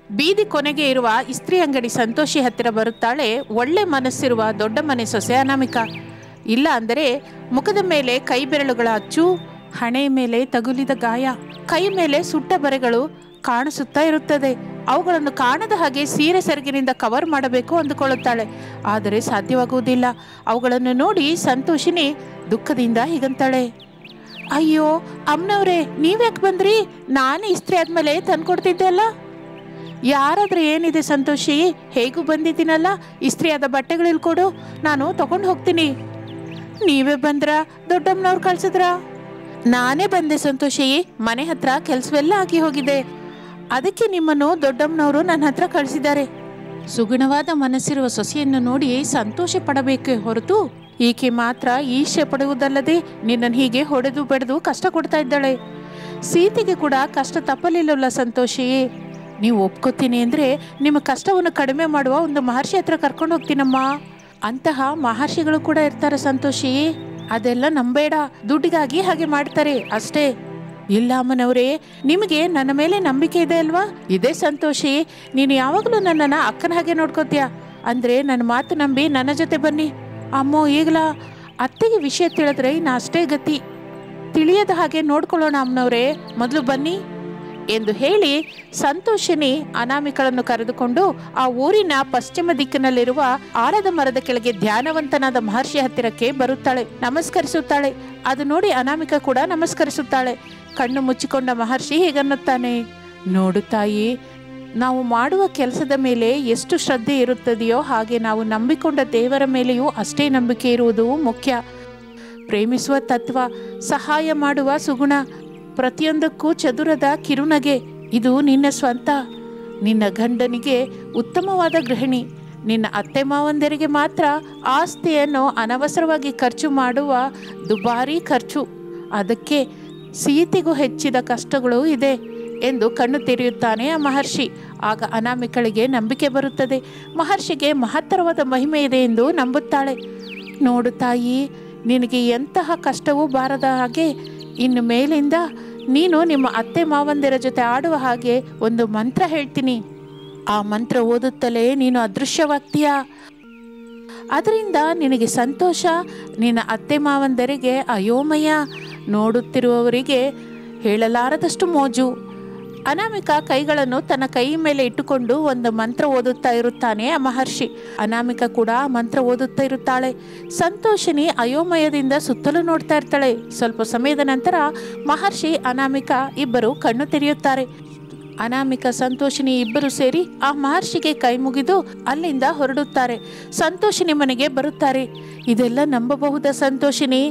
ಬೀದಿ ಕೊನೆಗೆ ಇರುವ ಇಸ್ತ್ರಿ ಅಂಗಡಿ ಸಂತೋಷಿ ಹತ್ತಿರ ಬರುತ್ತಾಳೆ ಒಳ್ಳೆ ಮನಸ್ಸಿರುವ ದೊಡ್ಡ ಮನೆ ಸೊಸೆ ಅನಾಮಿಕಾ ಇಲ್ಲ ಅಂದರೆ ಮುಖದ ಮೇಲೆ ಕೈ ಬೆರಳುಗಳ ಅಚ್ಚು ಹಣೆ ಮೇಲೆ ತಗುಲಿದ ಗಾಯ ಕೈ ಮೇಲೆ ಸುಟ್ಟ ಬರೆಗಳು ಕಾಣಿಸುತ್ತಾ ಇರುತ್ತದೆ ಅವುಗಳನ್ನು ಕಾಣದ ಹಾಗೆ ಸೀರೆ ಸೆರಗಿನಿಂದ ಕವರ್ ಮಾಡಬೇಕು ಅಂದುಕೊಳ್ಳುತ್ತಾಳೆ ಆದರೆ ಸಾಧ್ಯವಾಗುವುದಿಲ್ಲ ಅವುಗಳನ್ನು ನೋಡಿ ಸಂತೋಷಿನಿ ದುಃಖದಿಂದ ಹೀಗಂತಾಳೆ ಅಯ್ಯೋ ಅಮ್ಮನವ್ರೆ ನೀವ್ಯಾಕೆ ಬಂದ್ರಿ ನಾನು ಇಸ್ತ್ರಿ ಆದ್ಮೇಲೆ ತಂದ್ಕೊಡ್ತಿದ್ದೆ ಅಲ್ಲ ಯಾರಾದ್ರೆ ಏನಿದೆ ಸಂತೋಷಿ ಹೇಗೂ ಬಂದಿದ್ದೀನಲ್ಲ ಇಸ್ತ್ರಿ ಆದ ಬಟ್ಟೆಗಳಿಲ್ ಕೊಡು ನಾನು ತಗೊಂಡು ಹೋಗ್ತೀನಿ ನೀವೇ ಬಂದ್ರ ದೊಡ್ಡಮ್ಮನವ್ರು ಕಳ್ಸಿದ್ರ ನಾನೇ ಬಂದೆ ಸಂತೋಷಿ ಮನೆ ಹತ್ರ ಕೆಲಸವೆಲ್ಲ ಆಗಿ ಹೋಗಿದೆ ಅದಕ್ಕೆ ನಿಮ್ಮನ್ನು ದೊಡ್ಡಮ್ಮನವರು ನನ್ನ ಹತ್ರ ಕಳಿಸಿದ್ದಾರೆ ಸುಗುಣವಾದ ಮನಸ್ಸಿರುವ ಸೊಸೆಯನ್ನು ನೋಡಿ ಸಂತೋಷ ಪಡಬೇಕೆ ಹೊರತು ಈಕೆ ಮಾತ್ರ ಈರ್ಷ್ಯೆ ಪಡುವುದಲ್ಲದೆ ನಿನ್ನನ್ನು ಹೀಗೆ ಹೊಡೆದು ಬೆಳೆದು ಕಷ್ಟ ಕೊಡ್ತಾ ಇದ್ದಾಳೆ ಸೀತೆಗೆ ಕೂಡ ಕಷ್ಟ ತಪ್ಪಲಿಲ್ಲವಲ್ಲ ಸಂತೋಷಿ ನೀವು ಒಪ್ಕೋತೀನಿ ಅಂದ್ರೆ ನಿಮ್ಮ ಕಷ್ಟವನ್ನು ಕಡಿಮೆ ಮಾಡುವ ಒಂದು ಮಹರ್ಷಿ ಹತ್ರ ಕರ್ಕೊಂಡು ಹೋಗ್ತೀನಮ್ಮ ಅಂತಹ ಮಹರ್ಷಿಗಳು ಕೂಡ ಇರ್ತಾರೆ ಸಂತೋಷಿ ಅದೆಲ್ಲ ನಂಬೇಡ ದುಡ್ಡಿಗಾಗಿ ಹಾಗೆ ಮಾಡ್ತಾರೆ ಅಷ್ಟೇ ಇಲ್ಲ ಅಮ್ಮನವರೇ ನಿಮಗೆ ನನ್ನ ಮೇಲೆ ನಂಬಿಕೆ ಇದೆ ಅಲ್ವಾ ಇದೇ ಸಂತೋಷಿ ನೀನು ಯಾವಾಗಲೂ ನನ್ನನ್ನು ಅಕ್ಕನ ಹಾಗೆ ನೋಡ್ಕೋತೀಯ ಅಂದ್ರೆ ನನ್ನ ಮಾತು ನಂಬಿ ನನ್ನ ಜೊತೆ ಬನ್ನಿ ಅಮ್ಮೋ ಈಗಲ ಅತ್ತೆಗೆ ವಿಷಯ ತಿಳಿದ್ರೆ ಇನ್ನು ಅಷ್ಟೇ ಗತಿ ತಿಳಿಯದ ಹಾಗೆ ನೋಡ್ಕೊಳ್ಳೋಣ ಅಮ್ಮನವರೇ ಮೊದಲು ಬನ್ನಿ ಎಂದು ಹೇಳಿ ಸಂತೋಷಿನಿ ಅನಾಮಿಕಳನ್ನು ಕರೆದುಕೊಂಡು ಆ ಊರಿನ ಪಶ್ಚಿಮ ದಿಕ್ಕಿನಲ್ಲಿರುವ ಆಲದ ಮರದ ಕೆಳಗೆ ಧ್ಯಾನವಂತನಾದ ಮಹರ್ಷಿ ಹತ್ತಿರಕ್ಕೆ ಬರುತ್ತಾಳೆ ನಮಸ್ಕರಿಸುತ್ತಾಳೆ ಅದು ನೋಡಿ ಅನಾಮಿಕ ಕೂಡ ನಮಸ್ಕರಿಸುತ್ತಾಳೆ ಕಣ್ಣು ಮುಚ್ಚಿಕೊಂಡ ಮಹರ್ಷಿ ಹೀಗನ್ನುತ್ತಾನೆ ನೋಡು ತಾಯಿ ನಾವು ಮಾಡುವ ಕೆಲಸದ ಮೇಲೆ ಎಷ್ಟು ಶ್ರದ್ಧೆ ಇರುತ್ತದೆಯೋ ಹಾಗೆ ನಾವು ನಂಬಿಕೊಂಡ ದೇವರ ಮೇಲೆಯೂ ಅಷ್ಟೇ ನಂಬಿಕೆ ಇರುವುದು ಮುಖ್ಯ ಪ್ರೇಮಿಸುವ ತತ್ವ ಸಹಾಯ ಮಾಡುವ ಸುಗುಣ ಪ್ರತಿಯೊಂದಕ್ಕೂ ಚದುರದ ಕಿರುನಗೆ ಇದು ನಿನ್ನ ಸ್ವಂತ ನಿನ್ನ ಗಂಡನಿಗೆ ಉತ್ತಮವಾದ ಗೃಹಿಣಿ ನಿನ್ನ ಅತ್ತೆ ಮಾವಂದರಿಗೆ ಮಾತ್ರ ಆಸ್ತಿಯನ್ನು ಅನವಸರವಾಗಿ ಖರ್ಚು ಮಾಡುವ ದುಬಾರಿ ಖರ್ಚು ಅದಕ್ಕೆ ಸೀತೆಗೂ ಹೆಚ್ಚಿದ ಕಷ್ಟಗಳು ಇದೆ ಎಂದು ಕಣ್ಣು ತೆರೆಯುತ್ತಾನೆ ಆ ಮಹರ್ಷಿ ಆಗ ಅನಾಮಿಕಳಿಗೆ ನಂಬಿಕೆ ಬರುತ್ತದೆ ಮಹರ್ಷಿಗೆ ಮಹತ್ತರವಾದ ಮಹಿಮೆ ಇದೆ ಎಂದು ನಂಬುತ್ತಾಳೆ ನೋಡು ತಾಯಿ ನಿನಗೆ ಎಂತಹ ಕಷ್ಟವೂ ಬಾರದ ಹಾಗೆ ಇನ್ನು ಮೇಲಿಂದ ನೀನು ನಿಮ್ಮ ಅತ್ತೆ ಮಾವಂದಿರ ಜೊತೆ ಆಡುವ ಹಾಗೆ ಒಂದು ಮಂತ್ರ ಹೇಳ್ತೀನಿ ಆ ಮಂತ್ರ ಓದುತ್ತಲೇ ನೀನು ಅದೃಶ್ಯವಾಗ್ತೀಯಾ ಅದರಿಂದ ನಿನಗೆ ಸಂತೋಷ ನಿನ್ನ ಅತ್ತೆ ಮಾವಂದರಿಗೆ ಅಯೋಮಯ ನೋಡುತ್ತಿರುವವರಿಗೆ ಹೇಳಲಾರದಷ್ಟು ಮೋಜು ಅನಾಮಿಕ ಕೈಗಳನ್ನು ತನ್ನ ಕೈ ಮೇಲೆ ಇಟ್ಟುಕೊಂಡು ಒಂದು ಮಂತ್ರ ಓದುತ್ತಾ ಇರುತ್ತಾನೆ ಆ ಮಹರ್ಷಿ ಅನಾಮಿಕ ಕೂಡ ಆ ಮಂತ್ರ ಓದುತ್ತಾ ಇರುತ್ತಾಳೆ ಸಂತೋಷಿನಿ ಅಯೋಮಯದಿಂದ ಸುತ್ತಲೂ ನೋಡ್ತಾ ಇರ್ತಾಳೆ ಸ್ವಲ್ಪ ಸಮಯದ ನಂತರ ಮಹರ್ಷಿ ಅನಾಮಿಕ ಇಬ್ಬರು ಕಣ್ಣು ತೆರೆಯುತ್ತಾರೆ ಅನಾಮಿಕ ಸಂತೋಷಿನಿ ಇಬ್ಬರು ಸೇರಿ ಆ ಮಹರ್ಷಿಗೆ ಕೈ ಮುಗಿದು ಅಲ್ಲಿಂದ ಹೊರಡುತ್ತಾರೆ ಸಂತೋಷಿನಿ ಮನೆಗೆ ಬರುತ್ತಾರೆ ಇದೆಲ್ಲ ನಂಬಬಹುದಾ ಸಂತೋಷಿನಿ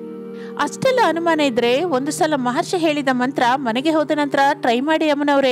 ಅಷ್ಟೆಲ್ಲ ಅನುಮಾನ ಇದ್ರೆ ಒಂದು ಸಲ ಮಹರ್ಷಿ ಹೇಳಿದ ಮಂತ್ರ ಮನೆಗೆ ಹೋದ ನಂತರ ಟ್ರೈ ಮಾಡಿ ಅಮ್ಮನವ್ರೆ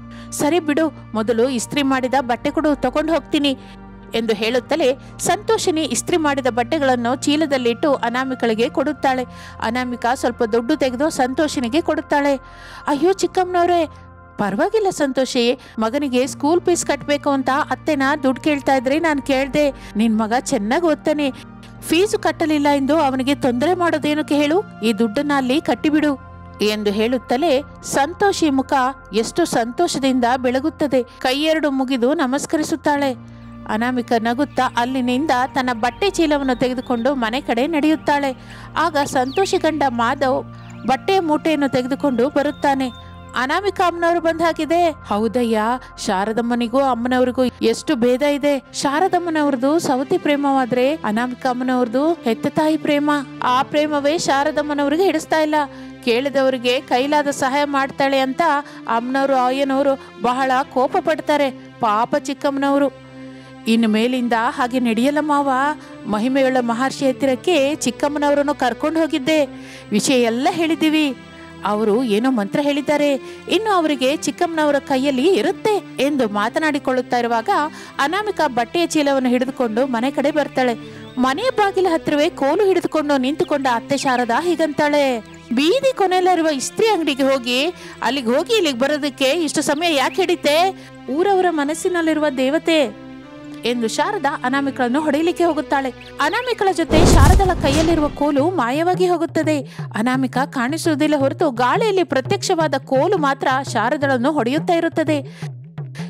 ಸರಿ ಬಿಡು ಮೊದಲು ಇಸ್ತ್ರಿ ಮಾಡಿದ ಬಟ್ಟೆ ಕೊಡು ತಗೊಂಡು ಹೋಗ್ತೀನಿ ಎಂದು ಹೇಳುತ್ತಲೇ ಸಂತೋಷಿನಿ ಇಸ್ತ್ರಿ ಮಾಡಿದ ಬಟ್ಟೆಗಳನ್ನು ಚೀಲದಲ್ಲಿಟ್ಟು ಅನಾಮಿಕಳಿಗೆ ಕೊಡುತ್ತಾಳೆ ಅನಾಮಿಕ ಸ್ವಲ್ಪ ದುಡ್ಡು ತೆಗೆದು ಸಂತೋಷಿನಿಗೆ ಕೊಡುತ್ತಾಳೆ ಅಯ್ಯೋ ಚಿಕ್ಕಮ್ಮನವ್ರೆ ಪರವಾಗಿಲ್ಲ ಸಂತೋಷಿ ಮಗನಿಗೆ ಸ್ಕೂಲ್ ಫೀಸ್ ಕಟ್ಟಬೇಕು ಅಂತ ಅತ್ತೆನ ದುಡ್ಡು ಕೇಳ್ತಾ ಇದ್ರೆ ನಾನು ಕೇಳ್ದೆ ನಿನ್ ಮಗ ಚೆನ್ನಾಗಿ ಓದ್ತಾನೆ ಫೀಸು ಕಟ್ಟಲಿಲ್ಲ ಎಂದು ಅವನಿಗೆ ತೊಂದರೆ ಮಾಡೋದೇನಕ್ಕೆ ಹೇಳು ಈ ದುಡ್ಡನ್ನ ಅಲ್ಲಿ ಕಟ್ಟಿಬಿಡು ಎಂದು ಹೇಳುತ್ತಲೇ ಸಂತೋಷಿ ಮುಖ ಎಷ್ಟು ಸಂತೋಷದಿಂದ ಬೆಳಗುತ್ತದೆ ಕೈಯೆರಡು ಮುಗಿದು ನಮಸ್ಕರಿಸುತ್ತಾಳೆ ಅನಾಮಿಕ ನಗುತ್ತಾ ಅಲ್ಲಿನಿಂದ ತನ್ನ ಬಟ್ಟೆ ಚೀಲವನ್ನು ತೆಗೆದುಕೊಂಡು ಮನೆ ಕಡೆ ನಡೆಯುತ್ತಾಳೆ ಆಗ ಸಂತೋಷಿ ಗಂಡ ಮಾಧವ್ ಬಟ್ಟೆಯ ಮೂಟೆಯನ್ನು ತೆಗೆದುಕೊಂಡು ಬರುತ್ತಾನೆ ಅನಾಮಿಕ ಅಮ್ಮನವರು ಬಂದ್ ಹಾಕಿದೆ ಹೌದಯ್ಯ ಶಾರದಮ್ಮನಿಗೂ ಅಮ್ಮನವ್ರಿಗೂ ಎಷ್ಟು ಭೇದ ಇದೆ ಶಾರದಮ್ಮನವ್ರದ್ದು ಸವತಿ ಪ್ರೇಮವಾದ್ರೆ ಅನಾಮಿಕ ಅಮ್ಮನವ್ರದ್ದು ಹೆತ್ತ ತಾಯಿ ಪ್ರೇಮ ಆ ಪ್ರೇಮವೇ ಶಾರದಮ್ಮನವ್ರಿಗೆ ಹಿಡಿಸ್ತಾ ಇಲ್ಲ ಕೇಳಿದವರಿಗೆ ಕೈಲಾದ ಸಹಾಯ ಮಾಡ್ತಾಳೆ ಅಂತ ಅಮ್ಮನವರು ಅಯ್ಯನವರು ಬಹಳ ಕೋಪ ಪಡ್ತಾರೆ ಪಾಪ ಚಿಕ್ಕಮ್ಮನವರು ಇನ್ನು ಮೇಲಿಂದ ಹಾಗೆ ನಡೆಯಲ್ಲ ಮಾವ ಮಹಿಮೆಯುಳ್ಳ ಮಹರ್ಷಿ ಹತ್ತಿರಕ್ಕೆ ಚಿಕ್ಕಮ್ಮನವರನ್ನು ಕರ್ಕೊಂಡು ಹೋಗಿದ್ದೆ ವಿಷಯ ಎಲ್ಲ ಹೇಳಿದ್ದೀವಿ ಅವರು ಏನೋ ಮಂತ್ರ ಹೇಳಿದ್ದಾರೆ ಇನ್ನು ಅವರಿಗೆ ಚಿಕ್ಕಮ್ಮನವರ ಕೈಯಲ್ಲಿ ಇರುತ್ತೆ ಎಂದು ಮಾತನಾಡಿಕೊಳ್ಳುತ್ತಾ ಇರುವಾಗ ಅನಾಮಿಕ ಬಟ್ಟೆಯ ಚೀಲವನ್ನು ಹಿಡಿದುಕೊಂಡು ಮನೆ ಕಡೆ ಬರ್ತಾಳೆ ಮನೆಯ ಬಾಗಿಲ ಹತ್ತಿರವೇ ಕೋಲು ಹಿಡಿದುಕೊಂಡು ನಿಂತುಕೊಂಡ ಅತ್ತೆ ಶಾರದಾ ಹೀಗಂತಾಳೆ ಬೀದಿ ಕೊನೆಯಲ್ಲಿರುವ ಇಸ್ತ್ರಿ ಅಂಗಡಿಗೆ ಹೋಗಿ ಅಲ್ಲಿಗೆ ಹೋಗಿ ಇಲ್ಲಿಗೆ ಬರೋದಕ್ಕೆ ಇಷ್ಟು ಸಮಯ ಯಾಕೆ ಹಿಡಿತೆ ಊರವರ ಮನಸ್ಸಿನಲ್ಲಿರುವ ದೇವತೆ ಎಂದು ಶಾರದಾ ಅನಾಮಿಕಳನ್ನು ಹೊಡೆಯಲಿಕ್ಕೆ ಹೋಗುತ್ತಾಳೆ ಅನಾಮಿಕಳ ಜೊತೆ ಶಾರದಳ ಕೈಯಲ್ಲಿರುವ ಕೋಲು ಮಾಯವಾಗಿ ಹೋಗುತ್ತದೆ ಅನಾಮಿಕ ಕಾಣಿಸುವುದಿಲ್ಲ ಹೊರತು ಗಾಳಿಯಲ್ಲಿ ಪ್ರತ್ಯಕ್ಷವಾದ ಕೋಲು ಮಾತ್ರ ಶಾರದಳನ್ನು ಹೊಡೆಯುತ್ತಾ ಇರುತ್ತದೆ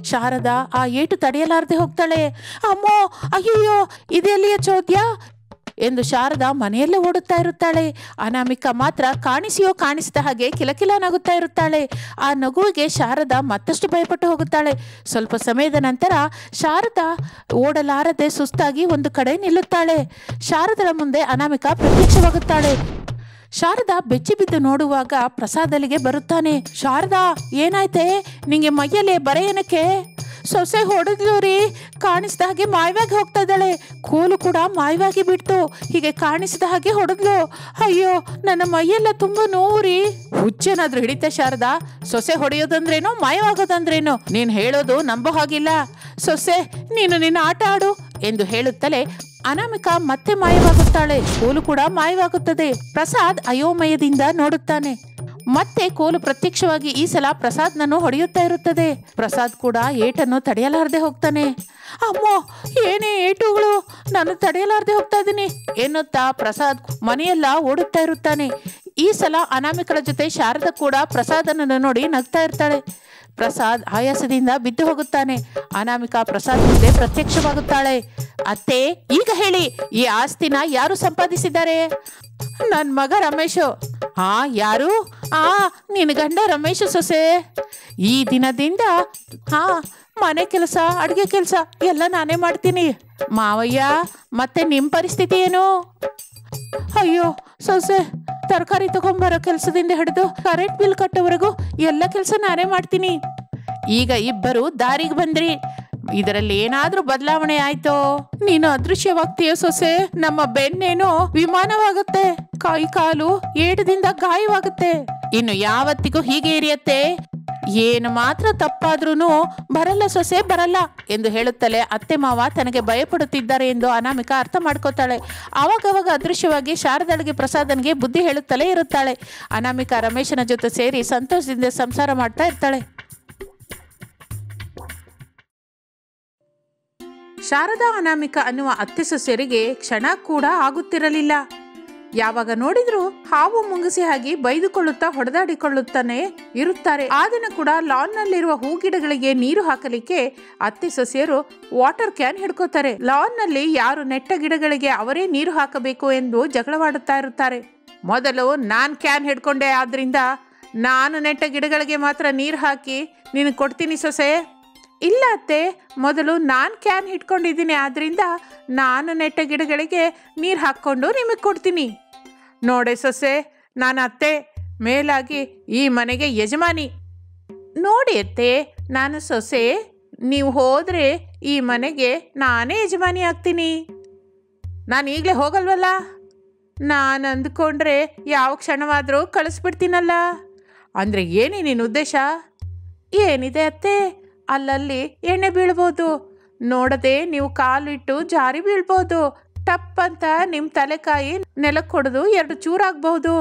ಶಾರದಾ ಆ ಏಟು ತಡೆಯಲಾರದೆ ಹೋಗ್ತಾಳೆ ಅಮ್ಮೋ ಅಯ್ಯಯ್ಯೋ ಇದೆಲ್ಲಿಯ ಚೋದ್ಯ ಎಂದು ಶಾರದಾ ಮನೆಯಲ್ಲೇ ಓಡುತ್ತಾ ಇರುತ್ತಾಳೆ ಅನಾಮಿಕಾ ಮಾತ್ರ ಕಾಣಿಸಿಯೋ ಕಾಣಿಸಿದ ಹಾಗೆ ಕಿಲಕಿಲ ನಗುತ್ತಾ ಇರುತ್ತಾಳೆ ಆ ನಗುವಿಗೆ ಶಾರದಾ ಮತ್ತಷ್ಟು ಭಯಪಟ್ಟು ಹೋಗುತ್ತಾಳೆ ಸ್ವಲ್ಪ ಸಮಯದ ನಂತರ ಶಾರದಾ ಓಡಲಾರದೆ ಸುಸ್ತಾಗಿ ಒಂದು ಕಡೆ ನಿಲ್ಲುತ್ತಾಳೆ ಶಾರದರ ಮುಂದೆ ಅನಾಮಿಕಾ ಪ್ರತ್ಯಕ್ಷವಾಗುತ್ತಾಳೆ ಶಾರದಾ ಬೆಚ್ಚಿ ಬಿದ್ದು ನೋಡುವಾಗ ಪ್ರಸಾದ್ ಅಲ್ಲಿಗೆ ಬರುತ್ತಾನೆ ಶಾರದಾ ಏನಾಯ್ತೆ ನಿಂಗೆ ಮೈಯಲ್ಲಿ ಬರ ಏನಕ್ಕೆ ಸೊಸೆ ಹೊಡೆದ್ಲು ರೀ ಕಾಣಿಸ್ದ ಹಾಗೆ ಮಾಯವಾಗಿ ಹೋಗ್ತಾ ಇದ್ದಾಳೆ ಕೋಲು ಕೂಡ ಮಾಯವಾಗಿ ಬಿಡ್ತು ಹೀಗೆ ಕಾಣಿಸಿದ ಹಾಗೆ ಹೊಡೆದ್ಲು ಅಯ್ಯೋ ನನ್ನ ಮೈಯೆಲ್ಲ ತುಂಬ ನೋವು ರೀ ಹುಚ್ಚೇನಾದ್ರೂ ಹಿಡಿತೆ ಶಾರದಾ ಸೊಸೆ ಹೊಡೆಯೋದಂದ್ರೇನು ಮಾಯವಾಗೋದಂದ್ರೇನು ನೀನು ಹೇಳೋದು ನಂಬೋ ಹಾಗಿಲ್ಲ ಸೊಸೆ ನೀನು ನಿನ್ನ ಆಟ ಆಡು ಎಂದು ಹೇಳುತ್ತಲೇ ಅನಾಮಿಕಾ ಮತ್ತೆ ಮಾಯವಾಗುತ್ತಾಳೆ ಕೋಲು ಕೂಡ ಮಾಯವಾಗುತ್ತದೆ ಪ್ರಸಾದ್ ಅಯೋಮಯದಿಂದ ನೋಡುತ್ತಾನೆ ಮತ್ತೆ ಕೋಲು ಪ್ರತ್ಯಕ್ಷವಾಗಿ ಈ ಸಲ ಪ್ರಸಾದ್ನನ್ನು ಹೊಡೆಯುತ್ತಾ ಇರುತ್ತದೆ ಪ್ರಸಾದ್ ಕೂಡ ಏಟನ್ನು ತಡೆಯಲಾರದೆ ಹೋಗ್ತಾನೆ ಅಮ್ಮೋ ಏನೇ ಏಟುಗಳು ನಾನು ತಡೆಯಲಾರದೆ ಹೋಗ್ತಾ ಇದ್ದೀನಿ ಎನ್ನುತ್ತಾ ಪ್ರಸಾದ್ ಮನೆಯೆಲ್ಲ ಓಡುತ್ತಾ ಇರುತ್ತಾನೆ ಈ ಸಲ ಅನಾಮಿಕಳ ಜೊತೆ ಶಾರದಾ ಕೂಡ ಪ್ರಸಾದನನ್ನು ನೋಡಿ ನಗ್ತಾ ಇರ್ತಾಳೆ ಪ್ರಸಾದ್ ಆಯಾಸದಿಂದ ಬಿದ್ದು ಹೋಗುತ್ತಾನೆ ಅನಾಮಿಕಾ ಪ್ರಸಾದ್ ಮುಂದೆ ಪ್ರತ್ಯಕ್ಷವಾಗುತ್ತಾಳೆ ಅತ್ತೆ ಈಗ ಹೇಳಿ ಈ ಆಸ್ತಿನ ಯಾರು ಸಂಪಾದಿಸಿದ್ದಾರೆ ನನ್ನ ಮಗ ರಮೇಶು ಆ ಯಾರು ಆ ನಿನ್ನ ಗಂಡ ರಮೇಶ್ ಸೊಸೆ ಈ ದಿನದಿಂದ ಹಾ ಮನೆ ಕೆಲಸ ಅಡುಗೆ ಕೆಲಸ ಎಲ್ಲ ನಾನೇ ಮಾಡ್ತೀನಿ ಮಾವಯ್ಯ ಮತ್ತೆ ನಿಮ್ಮ ಪರಿಸ್ಥಿತಿ ಏನು ಅಯ್ಯೋ ಸೊಸೆ ತರಕಾರಿ ತಗೊಂಬರೋ ಕೆಲಸದಿಂದ ಹಿಡಿದು ಕರೆಂಟ್ ಬಿಲ್ ಕಟ್ಟೋವರೆಗೂ ಎಲ್ಲ ಕೆಲಸ ನಾನೇ ಮಾಡ್ತೀನಿ ಈಗ ಇಬ್ಬರು ದಾರಿಗೆ ಬಂದ್ರಿ ಇದರಲ್ಲಿ ಏನಾದ್ರೂ ಬದಲಾವಣೆ ಆಯ್ತೋ ನೀನು ಅದೃಶ್ಯವಾಗ್ತೀಯ ಸೊಸೆ ನಮ್ಮ ಬೆನ್ನೇನು ವಿಮಾನವಾಗುತ್ತೆ ಕೈ ಕಾಲು ಏಟದಿಂದ ಗಾಯವಾಗುತ್ತೆ ಇನ್ನು ಯಾವತ್ತಿಗೂ ಹೀಗೆ ಇರಿಯತ್ತೆ ಏನು ಮಾತ್ರ ತಪ್ಪಾದ್ರೂ ಬರಲ್ಲ ಸೊಸೆ ಬರಲ್ಲ ಎಂದು ಹೇಳುತ್ತಲೇ ಅತ್ತೆ ಮಾವ ತನಗೆ ಭಯಪಡುತ್ತಿದ್ದಾರೆ ಎಂದು ಅನಾಮಿಕಾ ಅರ್ಥ ಮಾಡ್ಕೋತಾಳೆ ಆವಾಗವಾಗ ಅದೃಶ್ಯವಾಗಿ ಶಾರದಾಳಿಗೆ ಪ್ರಸಾದನ್ಗೆ ಬುದ್ಧಿ ಹೇಳುತ್ತಲೇ ಇರುತ್ತಾಳೆ ಅನಾಮಿಕಾ ರಮೇಶನ ಜೊತೆ ಸೇರಿ ಸಂತೋಷದಿಂದ ಸಂಸಾರ ಮಾಡ್ತಾ ಇರ್ತಾಳೆ ಶಾರದಾ ಅನಾಮಿಕಾ ಅನ್ನುವ ಅತ್ತೆ ಸೊಸೆಯರಿಗೆ ಕ್ಷಣ ಕೂಡ ಆಗುತ್ತಿರಲಿಲ್ಲ ಯಾವಾಗ ನೋಡಿದ್ರು ಹಾವು ಮುಂಗುಸಿ ಆಗಿ ಬೈದುಕೊಳ್ಳುತ್ತಾ ಹೊಡೆದಾಡಿಕೊಳ್ಳುತ್ತಾನೆ ಇರುತ್ತಾರೆ ಆ ದಿನ ಕೂಡ ಲಾನ್ನಲ್ಲಿರುವ ಹೂಗಿಡಗಳಿಗೆ ನೀರು ಹಾಕಲಿಕ್ಕೆ ಅತ್ತೆ ಸೊಸೆಯರು ವಾಟರ್ ಕ್ಯಾನ್ ಹಿಡ್ಕೋತಾರೆ ಲಾನ್ನಲ್ಲಿ ಯಾರು ನೆಟ್ಟ ಗಿಡಗಳಿಗೆ ಅವರೇ ನೀರು ಹಾಕಬೇಕು ಎಂದು ಜಗಳವಾಡುತ್ತಾ ಇರುತ್ತಾರೆ ಮೊದಲು ನಾನ್ ಕ್ಯಾನ್ ಹಿಡ್ಕೊಂಡೆ ಆದ್ರಿಂದ ನಾನು ನೆಟ್ಟ ಗಿಡಗಳಿಗೆ ಮಾತ್ರ ನೀರು ಹಾಕಿ ನಿನಗೆ ಕೊಡ್ತೀನಿ ಸೊಸೆ ಇಲ್ಲ ಅತ್ತೆ ಮೊದಲು ನಾನು ಕ್ಯಾನ್ ಇಟ್ಕೊಂಡಿದ್ದೀನಿ ಆದ್ರಿಂದ ನಾನು ನೆಟ್ಟ ಗಿಡಗಳಿಗೆ ನೀರು ಹಾಕ್ಕೊಂಡು ನಿಮಗೆ ಕೊಡ್ತೀನಿ ನೋಡೆ ಸೊಸೆ ನಾನು ಅತ್ತೆ ಮೇಲಾಗಿ ಈ ಮನೆಗೆ ಯಜಮಾನಿ ನೋಡಿ ಅತ್ತೆ ನಾನು ಸೊಸೆ ನೀವು ಹೋದರೆ ಈ ಮನೆಗೆ ನಾನೇ ಯಜಮಾನಿ ಆಗ್ತೀನಿ ನಾನು ಈಗಲೇ ಹೋಗಲ್ವಲ್ಲ ನಾನು ಅಂದ್ಕೊಂಡ್ರೆ ಯಾವ ಕ್ಷಣವಾದರೂ ಕಳಿಸ್ಬಿಡ್ತೀನಲ್ಲ ಅಂದರೆ ಏನೇ ನಿನ್ನ ಉದ್ದೇಶ ಏನಿದೆ ಅತ್ತೆ ಅಲ್ಲಲ್ಲಿ ಎಣ್ಣೆ ಬೀಳ್ಬೋದು ನೋಡದೆ ನೀವು ಕಾಲಿಟ್ಟು ಜಾರಿ ಬೀಳ್ಬೋದು ಟಪ್ ಅಂತ ನಿಮ್ಮ ತಲೆಕಾಯಿ ನೆಲಕ್ಕೆ ಹೊಡೆದು ಎರಡು ಚೂರಾಗಬಹುದು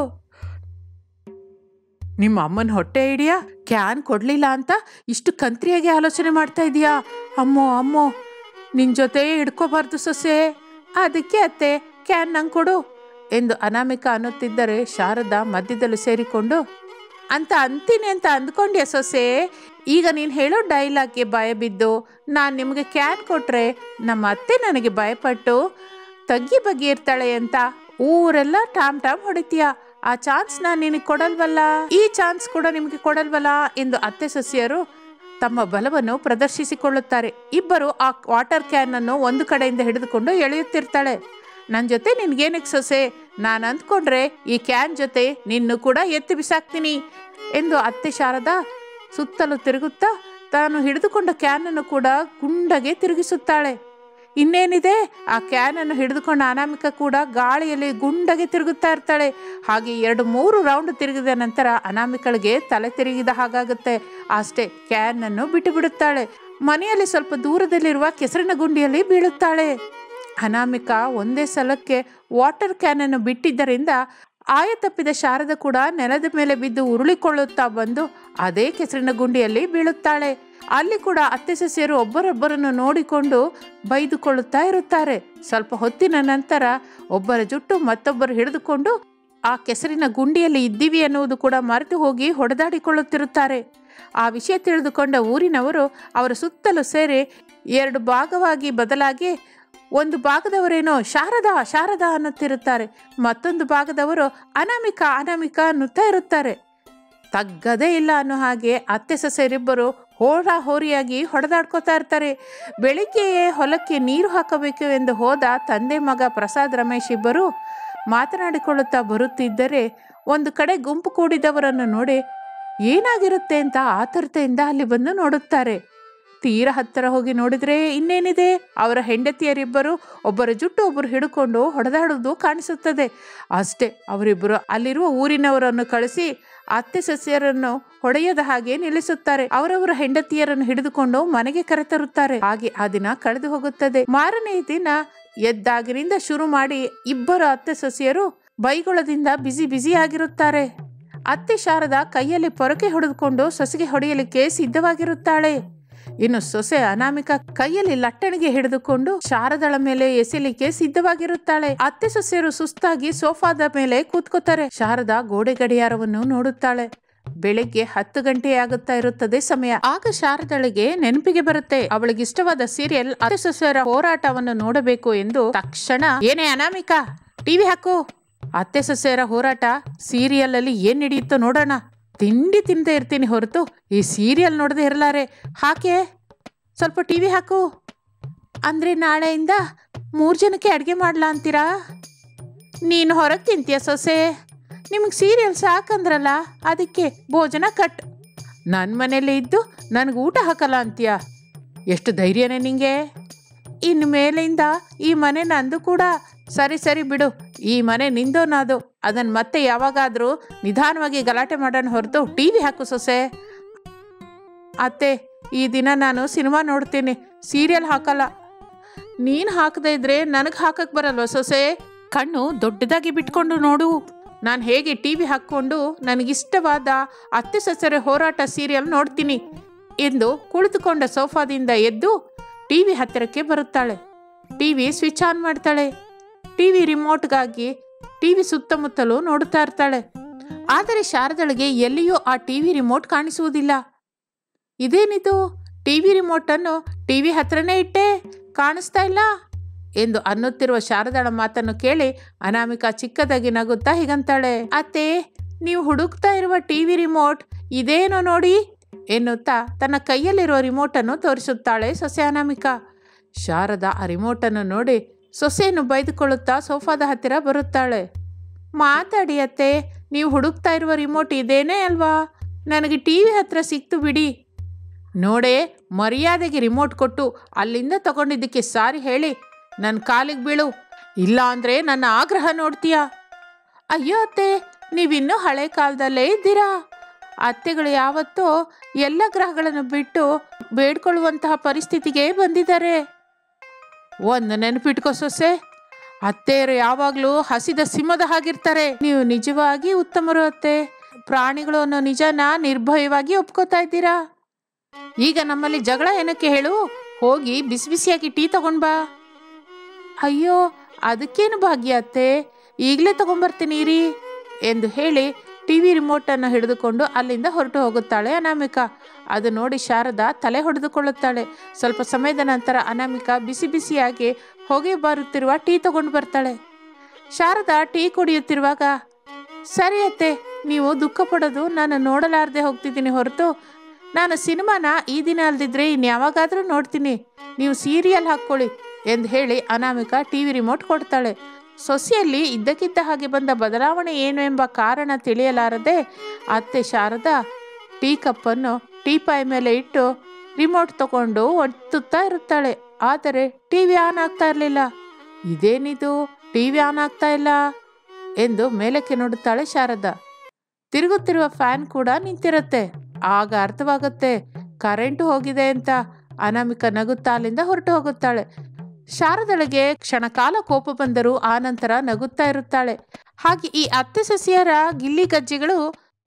ನಿಮ್ಮ ಅಮ್ಮನ ಹೊಟ್ಟೆ ಹಿಡಿಯ ಕ್ಯಾನ್ ಕೊಡಲಿಲ್ಲ ಅಂತ ಇಷ್ಟು ಕಂತ್ರಿಯಾಗಿ ಆಲೋಚನೆ ಮಾಡ್ತಾ ಇದೀಯಾ ಅಮ್ಮೋ ಅಮ್ಮೋ ನಿನ್ನ ಜೊತೆ ಹಿಡ್ಕೋಬಾರ್ದು ಸೊಸೆ ಅದಕ್ಕೆ ಅತ್ತೆ ಕ್ಯಾನ್ ನಂಗೆ ಕೊಡು ಎಂದು ಅನಾಮಿಕಾ ಅನ್ನುತ್ತಿದ್ದರೆ ಶಾರದಾ ಮಧ್ಯದಲ್ಲಿ ಸೇರಿಕೊಂಡು ಅಂತ ಅಂತೀನಿ ಅಂತ ಅಂದ್ಕೊಂಡ್ಯ ಸೊಸೆ ಈಗ ನೀನು ಹೇಳೋ ಡೈಲಾಗ್ಗೆ ಭಯ ಬಿದ್ದು ನಾನು ನಿಮಗೆ ಕ್ಯಾನ್ ಕೊಟ್ರೆ ನಮ್ಮ ಅತ್ತೆ ನನಗೆ ಭಯಪಟ್ಟು ತಗ್ಗಿ ಬಗ್ಗಿ ಇರ್ತಾಳೆ ಅಂತ ಊರೆಲ್ಲ ಟಾಮ್ ಟಾಮ್ ಹೊಡಿತೀಯ ಆ ಚಾನ್ಸ್ ನಾನು ನಿನಗೆ ಕೊಡಲ್ವಲ್ಲ ಈ ಚಾನ್ಸ್ ಕೂಡ ನಿಮಗೆ ಕೊಡಲ್ವಲ್ಲ ಎಂದು ಅತ್ತೆ ಸೊಸೆಯರು ತಮ್ಮ ಬಲವನ್ನು ಪ್ರದರ್ಶಿಸಿಕೊಳ್ಳುತ್ತಾರೆ ಇಬ್ಬರು ಆ ವಾಟರ್ ಕ್ಯಾನ್ ಅನ್ನು ಒಂದು ಕಡೆಯಿಂದ ಹಿಡಿದುಕೊಂಡು ಎಳೆಯುತ್ತಿರ್ತಾಳೆ ನನ್ನ ಜೊತೆ ನಿನ್ಗೇನಕ್ಕೆ ಸೊಸೆ ನಾನು ಅಂದ್ಕೊಂಡ್ರೆ ಈ ಕ್ಯಾನ್ ಜೊತೆ ನಿನ್ನು ಕೂಡ ಎತ್ತಿ ಬಿಸಾಕ್ತೀನಿ ಎಂದು ಅತ್ತೆ ಶಾರದಾ ಸುತ್ತಲೂ ತಿರುಗುತ್ತಾ ತಾನು ಹಿಡಿದುಕೊಂಡ ಕ್ಯಾನನ್ನು ಕೂಡ ಗುಂಡಗೆ ತಿರುಗಿಸುತ್ತಾಳೆ ಇನ್ನೇನಿದೆ ಆ ಕ್ಯಾನನ್ನು ಹಿಡಿದುಕೊಂಡ ಅನಾಮಿಕ ಕೂಡ ಗಾಳಿಯಲ್ಲಿ ಗುಂಡಗೆ ತಿರುಗುತ್ತಾ ಇರ್ತಾಳೆ ಹಾಗೆ ಎರಡು ಮೂರು ರೌಂಡ್ ತಿರುಗಿದ ನಂತರ ಅನಾಮಿಕಳಿಗೆ ತಲೆ ತಿರುಗಿದ ಹಾಗಾಗುತ್ತೆ ಅಷ್ಟೇ ಕ್ಯಾನನ್ನು ಬಿಟ್ಟು ಬಿಡುತ್ತಾಳೆ ಮನೆಯಲ್ಲಿ ಸ್ವಲ್ಪ ದೂರದಲ್ಲಿರುವ ಕೆಸರಿನ ಗುಂಡಿಯಲ್ಲಿ ಬೀಳುತ್ತಾಳೆ ಅನಾಮಿಕ ಒಂದೇ ಸಲಕ್ಕೆ ವಾಟರ್ ಕ್ಯಾನನ್ನು ಬಿಟ್ಟಿದ್ದರಿಂದ ಆಯ ತಪ್ಪಿದ ಶಾರದ ಕೂಡ ನೆಲದ ಮೇಲೆ ಬಿದ್ದು ಉರುಳಿಕೊಳ್ಳುತ್ತಾ ಬಂದು ಅದೇ ಕೆಸರಿನ ಗುಂಡಿಯಲ್ಲಿ ಬೀಳುತ್ತಾಳೆ ಅಲ್ಲಿ ಕೂಡ ಅತ್ತೆ ಸೊಸೆಯರು ಒಬ್ಬರೊಬ್ಬರನ್ನು ನೋಡಿಕೊಂಡು ಬೈದುಕೊಳ್ಳುತ್ತಾ ಇರುತ್ತಾರೆ ಸ್ವಲ್ಪ ಹೊತ್ತಿನ ನಂತರ ಒಬ್ಬರ ಜುಟ್ಟು ಮತ್ತೊಬ್ಬರು ಹಿಡಿದುಕೊಂಡು ಆ ಕೆಸರಿನ ಗುಂಡಿಯಲ್ಲಿ ಇದ್ದೀವಿ ಎನ್ನುವುದು ಕೂಡ ಮರೆತು ಹೋಗಿ ಹೊಡೆದಾಡಿಕೊಳ್ಳುತ್ತಿರುತ್ತಾರೆ ಆ ವಿಷಯ ತಿಳಿದುಕೊಂಡ ಊರಿನವರು ಅವರ ಸುತ್ತಲೂ ಸೇರಿ ಎರಡು ಭಾಗವಾಗಿ ಬದಲಾಗಿ ಒಂದು ಭಾಗದವರೇನೋ ಶಾರದಾ ಶಾರದಾ ಅನ್ನುತ್ತಿರುತ್ತಾರೆ ಮತ್ತೊಂದು ಭಾಗದವರು ಅನಾಮಿಕ ಅನಾಮಿಕ ಅನ್ನುತ್ತಾ ಇರುತ್ತಾರೆ ತಗ್ಗದೇ ಇಲ್ಲ ಅನ್ನೋ ಹಾಗೆ ಅತ್ತೆ ಸೊಸೆಯರಿಬ್ಬರು ಹೋರ ಹೋರಿಯಾಗಿ ಹೊಡೆದಾಡ್ಕೋತಾ ಇರ್ತಾರೆ ಬೆಳಿಗ್ಗೆಯೇ ಹೊಲಕ್ಕೆ ನೀರು ಹಾಕಬೇಕು ಎಂದು ಹೋದ ತಂದೆ ಮಗ ಪ್ರಸಾದ್ ರಮೇಶ್ ಇಬ್ಬರು ಮಾತನಾಡಿಕೊಳ್ಳುತ್ತಾ ಬರುತ್ತಿದ್ದರೆ ಒಂದು ಕಡೆ ಗುಂಪು ಕೂಡಿದವರನ್ನು ನೋಡಿ ಏನಾಗಿರುತ್ತೆ ಅಂತ ಆತುರತೆಯಿಂದ ಅಲ್ಲಿ ಬಂದು ನೋಡುತ್ತಾರೆ ತೀರ ಹತ್ತಿರ ಹೋಗಿ ನೋಡಿದ್ರೆ ಇನ್ನೇನಿದೆ ಅವರ ಹೆಂಡತಿಯರಿಬ್ಬರು ಒಬ್ಬರ ಜುಟ್ಟು ಒಬ್ಬರು ಹಿಡ್ಕೊಂಡು ಹೊಡೆದಾಡುವುದು ಕಾಣಿಸುತ್ತದೆ ಅಷ್ಟೇ ಅವರಿಬ್ಬರು ಅಲ್ಲಿರುವ ಊರಿನವರನ್ನು ಕಳಿಸಿ ಅತ್ತೆ ಸಸ್ಯರನ್ನು ಹೊಡೆಯದ ಹಾಗೆ ನಿಲ್ಲಿಸುತ್ತಾರೆ ಅವರವರ ಹೆಂಡತಿಯರನ್ನು ಹಿಡಿದುಕೊಂಡು ಮನೆಗೆ ಕರೆತರುತ್ತಾರೆ ಹಾಗೆ ಆ ದಿನ ಕಳೆದು ಹೋಗುತ್ತದೆ ಮಾರನೇ ದಿನ ಎದ್ದಾಗಿನಿಂದ ಶುರು ಮಾಡಿ ಇಬ್ಬರು ಅತ್ತೆ ಸೊಸೆಯರು ಬೈಗುಳದಿಂದ ಬಿಸಿ ಬಿಸಿ ಆಗಿರುತ್ತಾರೆ ಅತ್ತೆ ಶಾರದಾ ಕೈಯಲ್ಲಿ ಪೊರಕೆ ಹೊಡೆದುಕೊಂಡು ಸೊಸೆಗೆ ಹೊಡೆಯಲಿಕ್ಕೆ ಸಿದ್ಧವಾಗಿರುತ್ತಾಳೆ ಇನ್ನು ಸೊಸೆ ಅನಾಮಿಕ ಕೈಯಲ್ಲಿ ಲಟ್ಟಣಿಗೆ ಹಿಡಿದುಕೊಂಡು ಶಾರದಳ ಮೇಲೆ ಎಸೆಲಿಕ್ಕೆ ಸಿದ್ಧವಾಗಿರುತ್ತಾಳೆ ಅತ್ತೆ ಸೊಸೆಯರು ಸುಸ್ತಾಗಿ ಸೋಫಾದ ಮೇಲೆ ಕೂತ್ಕೋತಾರೆ ಶಾರದಾ ಗೋಡೆ ಗಡಿಯಾರವನ್ನು ನೋಡುತ್ತಾಳೆ ಬೆಳಿಗ್ಗೆ ಹತ್ತು ಗಂಟೆ ಆಗುತ್ತಾ ಇರುತ್ತದೆ ಸಮಯ ಆಗ ಶಾರದಳಿಗೆ ನೆನಪಿಗೆ ಬರುತ್ತೆ ಅವಳಿಗೆ ಇಷ್ಟವಾದ ಸೀರಿಯಲ್ ಅತ್ತೆ ಸೊಸೆಯರ ಹೋರಾಟವನ್ನು ನೋಡಬೇಕು ಎಂದು ತಕ್ಷಣ ಏನೇ ಅನಾಮಿಕ ಟಿವಿ ಹಾಕು ಅತ್ತೆ ಸೊಸೆಯರ ಹೋರಾಟ ಸೀರಿಯಲ್ ಅಲ್ಲಿ ಏನ್ ನಡೆಯುತ್ತೋ ನೋಡೋಣ ತಿಂಡಿ ತಿಂದೇ ಇರ್ತೀನಿ ಹೊರತು ಈ ಸೀರಿಯಲ್ ನೋಡದೆ ಇರಲಾರೆ ಹಾಕೆ ಸ್ವಲ್ಪ ಟಿ ವಿ ಹಾಕು ಅಂದರೆ ನಾಳೆಯಿಂದ ಮೂರು ಜನಕ್ಕೆ ಅಡುಗೆ ಮಾಡ್ಲಾ ಅಂತೀರಾ ನೀನು ಹೊರಗೆ ತಿಂತೀಯ ಸೊಸೆ ನಿಮಗೆ ಸೀರಿಯಲ್ ಸಾಕಂದ್ರಲ್ಲ ಅದಕ್ಕೆ ಭೋಜನ ಕಟ್ ನನ್ನ ಮನೇಲಿ ಇದ್ದು ನನಗೆ ಊಟ ಹಾಕಲ್ಲ ಅಂತೀಯ ಎಷ್ಟು ಧೈರ್ಯನೇ ನಿಂಗೆ ಇನ್ನು ಮೇಲಿಂದ ಈ ಮನೆ ನಂದು ಕೂಡ ಸರಿ ಸರಿ ಬಿಡು ಈ ಮನೆ ನಿಂದೋ ನಾದು ಅದನ್ನು ಮತ್ತೆ ಯಾವಾಗಾದರೂ ನಿಧಾನವಾಗಿ ಗಲಾಟೆ ಮಾಡೋಣ ಹೊರತು ಟಿ ವಿ ಹಾಕು ಸೊಸೆ ಅತ್ತೆ ಈ ದಿನ ನಾನು ಸಿನಿಮಾ ನೋಡ್ತೀನಿ ಸೀರಿಯಲ್ ಹಾಕಲ್ಲ ನೀನು ಹಾಕದೇ ಇದ್ರೆ ನನಗೆ ಹಾಕಕ್ಕೆ ಬರಲ್ವ ಸೊಸೆ ಕಣ್ಣು ದೊಡ್ಡದಾಗಿ ಬಿಟ್ಕೊಂಡು ನೋಡು ನಾನು ಹೇಗೆ ಟಿ ವಿ ಹಾಕ್ಕೊಂಡು ನನಗಿಷ್ಟವಾದ ಅತ್ತೆ ಸೊಸೆರ ಹೋರಾಟ ಸೀರಿಯಲ್ ನೋಡ್ತೀನಿ ಎಂದು ಕುಳಿತುಕೊಂಡ ಸೋಫಾದಿಂದ ಎದ್ದು ಟಿ ವಿ ಹತ್ತಿರಕ್ಕೆ ಬರುತ್ತಾಳೆ ಟಿ ವಿ ಸ್ವಿಚ್ ಆನ್ ಮಾಡ್ತಾಳೆ ಟಿ ವಿ ರಿಮೋಟ್ಗಾಗಿ ಟಿ ವಿ ಸುತ್ತಮುತ್ತಲೂ ನೋಡುತ್ತಾ ಇರ್ತಾಳೆ ಆದರೆ ಶಾರದಳಿಗೆ ಎಲ್ಲಿಯೂ ಆ ಟಿ ವಿ ರಿಮೋಟ್ ಕಾಣಿಸುವುದಿಲ್ಲ ಇದೇನಿದು ಟಿ ವಿ ರಿಮೋಟನ್ನು ಟಿ ವಿ ಹತ್ರನೇ ಇಟ್ಟೆ ಕಾಣಿಸ್ತಾ ಇಲ್ಲ ಎಂದು ಅನ್ನುತ್ತಿರುವ ಶಾರದಾಳ ಮಾತನ್ನು ಕೇಳಿ ಅನಾಮಿಕಾ ಚಿಕ್ಕದಾಗಿ ನಗುತ್ತಾ ಹೀಗಂತಾಳೆ ಅತ್ತೆ ನೀವು ಹುಡುಕ್ತಾ ಇರುವ ಟಿ ವಿ ರಿಮೋಟ್ ಇದೇನೋ ನೋಡಿ ಎನ್ನುತ್ತಾ ತನ್ನ ಕೈಯಲ್ಲಿರುವ ರಿಮೋಟನ್ನು ತೋರಿಸುತ್ತಾಳೆ ಸೊಸೆ ಅನಾಮಿಕಾ ಶಾರದಾ ಆ ರಿಮೋಟನ್ನು ನೋಡಿ ಸೊಸೆಯನ್ನು ಬೈದುಕೊಳ್ಳುತ್ತಾ ಸೋಫಾದ ಹತ್ತಿರ ಬರುತ್ತಾಳೆ ಮಾತಾಡಿ ಅತ್ತೆ ನೀವು ಹುಡುಕ್ತಾ ಇರುವ ರಿಮೋಟ್ ಇದೇನೇ ಅಲ್ವಾ ನನಗೆ ಟಿ ವಿ ಹತ್ರ ಸಿಕ್ತು ಬಿಡಿ ನೋಡೆ ಮರ್ಯಾದೆಗೆ ರಿಮೋಟ್ ಕೊಟ್ಟು ಅಲ್ಲಿಂದ ತಗೊಂಡಿದ್ದಕ್ಕೆ ಸಾರಿ ಹೇಳಿ ನನ್ನ ಕಾಲಿಗೆ ಬೀಳು ಇಲ್ಲ ಅಂದರೆ ನನ್ನ ಆಗ್ರಹ ನೋಡ್ತೀಯಾ ಅಯ್ಯೋ ಅತ್ತೆ ನೀವಿನ್ನೂ ಹಳೆ ಕಾಲದಲ್ಲೇ ಇದ್ದೀರಾ ಅತ್ತೆಗಳು ಯಾವತ್ತೋ ಎಲ್ಲ ಗ್ರಹಗಳನ್ನು ಬಿಟ್ಟು ಬೇಡ್ಕೊಳ್ಳುವಂತಹ ಪರಿಸ್ಥಿತಿಗೆ ಬಂದಿದ್ದಾರೆ ಒಂದು ನೆನಪಿಟ್ಕೋ ಸೊಸೆ ಅತ್ತೆಯರು ಯಾವಾಗಲೂ ಹಸಿದ ಸಿಂಹದ ಹಾಗಿರ್ತಾರೆ ನೀವು ನಿಜವಾಗಿ ಉತ್ತಮರು ಅತ್ತೆ ಪ್ರಾಣಿಗಳು ಅನ್ನೋ ನಿಜನ ನಿರ್ಭಯವಾಗಿ ಒಪ್ಕೋತಾ ಇದ್ದೀರಾ ಈಗ ನಮ್ಮಲ್ಲಿ ಜಗಳ ಏನಕ್ಕೆ ಹೇಳು ಹೋಗಿ ಬಿಸಿ ಬಿಸಿಯಾಗಿ ಟೀ ತಗೊಂಡ್ ಬಾ ಅಯ್ಯೋ ಅದಕ್ಕೇನು ಭಾಗ್ಯ ಅತ್ತೆ ಈಗಲೇ ತಗೊಂಬರ್ತೀನಿ ರೀ ಎಂದು ಹೇಳಿ ಟಿ ವಿ ರಿಮೋಟನ್ನು ಹಿಡಿದುಕೊಂಡು ಅಲ್ಲಿಂದ ಹೊರಟು ಹೋಗುತ್ತಾಳೆ ಅನಾಮಿಕಾ ಅದು ನೋಡಿ ಶಾರದಾ ತಲೆ ಹೊಡೆದುಕೊಳ್ಳುತ್ತಾಳೆ ಸ್ವಲ್ಪ ಸಮಯದ ನಂತರ ಅನಾಮಿಕಾ ಬಿಸಿ ಬಿಸಿಯಾಗಿ ಹೊಗೆ ಬರುತ್ತಿರುವ ಟೀ ತಗೊಂಡು ಬರ್ತಾಳೆ ಶಾರದಾ ಟೀ ಕುಡಿಯುತ್ತಿರುವಾಗ ಸರಿ ಅತ್ತೆ ನೀವು ದುಃಖ ಪಡೋದು ನಾನು ನೋಡಲಾರದೆ ಹೋಗ್ತಿದ್ದೀನಿ ಹೊರತು ನಾನು ಸಿನಿಮಾನ ಈ ದಿನ ಅಲ್ದಿದ್ರೆ ಇನ್ಯಾವಾಗಾದರೂ ನೋಡ್ತೀನಿ ನೀವು ಸೀರಿಯಲ್ ಹಾಕ್ಕೊಳ್ಳಿ ಎಂದು ಹೇಳಿ ಅನಾಮಿಕಾ ಟಿ ವಿ ರಿಮೋಟ್ ಕೊಡ್ತಾಳೆ ಸೊಸೆಯಲ್ಲಿ ಇದ್ದಕ್ಕಿದ್ದ ಹಾಗೆ ಬಂದ ಬದಲಾವಣೆ ಏನು ಎಂಬ ಕಾರಣ ತಿಳಿಯಲಾರದೆ ಅತ್ತೆ ಶಾರದಾ ಟೀ ಕಪ್ಪನ್ನು ಟೀಪಾಯ್ ಮೇಲೆ ಇಟ್ಟು ರಿಮೋಟ್ ತಗೊಂಡು ಒತ್ತುತ್ತಾ ಇರುತ್ತಾಳೆ ಆದರೆ ಟಿ ವಿ ಆನ್ ಆಗ್ತಾ ಇರಲಿಲ್ಲ ಇದೇನಿದು ಟಿ ವಿ ಆನ್ ಆಗ್ತಾ ಇಲ್ಲ ಎಂದು ಮೇಲಕ್ಕೆ ನೋಡುತ್ತಾಳೆ ಶಾರದಾ ತಿರುಗುತ್ತಿರುವ ಫ್ಯಾನ್ ಕೂಡ ನಿಂತಿರುತ್ತೆ ಆಗ ಅರ್ಥವಾಗುತ್ತೆ ಕರೆಂಟು ಹೋಗಿದೆ ಅಂತ ಅನಾಮಿಕ ನಗುತ್ತಾ ಅಲ್ಲಿಂದ ಹೊರಟು ಹೋಗುತ್ತಾಳೆ ಶಾರದಳಿಗೆ ಕ್ಷಣಕಾಲ ಕೋಪ ಬಂದರೂ ಆನಂತರ ನಗುತ್ತಾ ಇರುತ್ತಾಳೆ ಹಾಗೆ ಈ ಅತ್ತೆ ಸಸಿಯರ ಗಿಲ್ಲಿ ಗಜ್ಜೆಗಳು